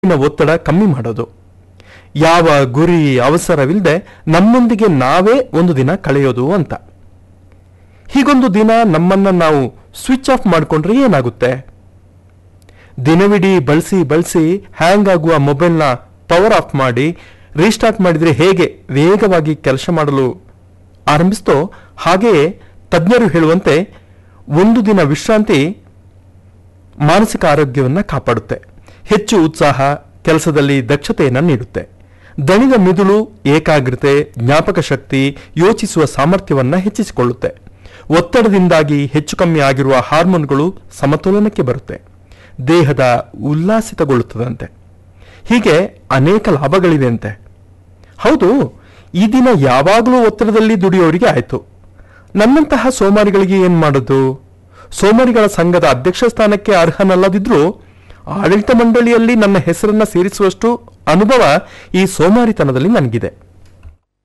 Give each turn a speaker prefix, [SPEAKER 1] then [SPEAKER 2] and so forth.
[SPEAKER 1] ನ ಒತ್ತಡ ಕಮ್ಮಿ ಮಾಡೋದು ಯಾವ ಗುರಿ ಅವಸರವಿಲ್ಲದೆ ನಮ್ಮೊಂದಿಗೆ ನಾವೇ ಒಂದು ದಿನ ಕಳೆಯೋದು ಅಂತ ಹೀಗೊಂದು ದಿನ ನಮ್ಮನ್ನ ನಾವು ಸ್ವಿಚ್ ಆಫ್ ಮಾಡಿಕೊಂಡ್ರೆ ಏನಾಗುತ್ತೆ ದಿನವಿಡೀ ಬಳಸಿ ಬಳಸಿ ಹ್ಯಾಂಗ್ ಆಗುವ ಮೊಬೈಲ್ನ ಪವರ್ ಆಫ್ ಮಾಡಿ ರೀಸ್ಟಾರ್ಟ್ ಮಾಡಿದರೆ ಹೇಗೆ ವೇಗವಾಗಿ ಕೆಲಸ ಮಾಡಲು ಆರಂಭಿಸ್ತೋ ಹಾಗೆಯೇ ತಜ್ಞರು ಹೇಳುವಂತೆ ಒಂದು ದಿನ ವಿಶ್ರಾಂತಿ ಮಾನಸಿಕ ಆರೋಗ್ಯವನ್ನು ಕಾಪಾಡುತ್ತೆ ಹೆಚ್ಚು ಉತ್ಸಾಹ ಕೆಲಸದಲ್ಲಿ ದಕ್ಷತೆಯನ್ನು ನೀಡುತ್ತೆ ದಣಿದ ಮಿದುಳು ಏಕಾಗ್ರತೆ ಜ್ಞಾಪಕ ಶಕ್ತಿ ಯೋಚಿಸುವ ಸಾಮರ್ಥ್ಯವನ್ನು ಹೆಚ್ಚಿಸಿಕೊಳ್ಳುತ್ತೆ ಒತ್ತಡದಿಂದಾಗಿ ಹೆಚ್ಚು ಕಮ್ಮಿ ಆಗಿರುವ ಹಾರ್ಮೋನ್ಗಳು ಸಮತೋಲನಕ್ಕೆ ಬರುತ್ತೆ ದೇಹದ ಉಲ್ಲಾಸಿತಗೊಳ್ಳುತ್ತದಂತೆ ಹೀಗೆ ಅನೇಕ ಲಾಭಗಳಿವೆ ಅಂತೆ ಹೌದು ಈ ದಿನ ಯಾವಾಗಲೂ ಒತ್ತಡದಲ್ಲಿ ದುಡಿಯೋರಿಗೆ ಆಯ್ತು ನನ್ನಂತಹ ಸೋಮಾರಿಗಳಿಗೆ ಏನ್ ಮಾಡೋದು ಸೋಮಾರಿಗಳ ಸಂಘದ ಅಧ್ಯಕ್ಷ ಸ್ಥಾನಕ್ಕೆ ಅರ್ಹನಲ್ಲದಿದ್ರೂ ಆಡಳಿತ ಮಂಡಳಿಯಲ್ಲಿ ನನ್ನ ಹೆಸರನ್ನ ಸೇರಿಸುವಷ್ಟು ಅನುಭವ ಈ ಸೋಮಾರಿತನದಲ್ಲಿ ನನಗಿದೆ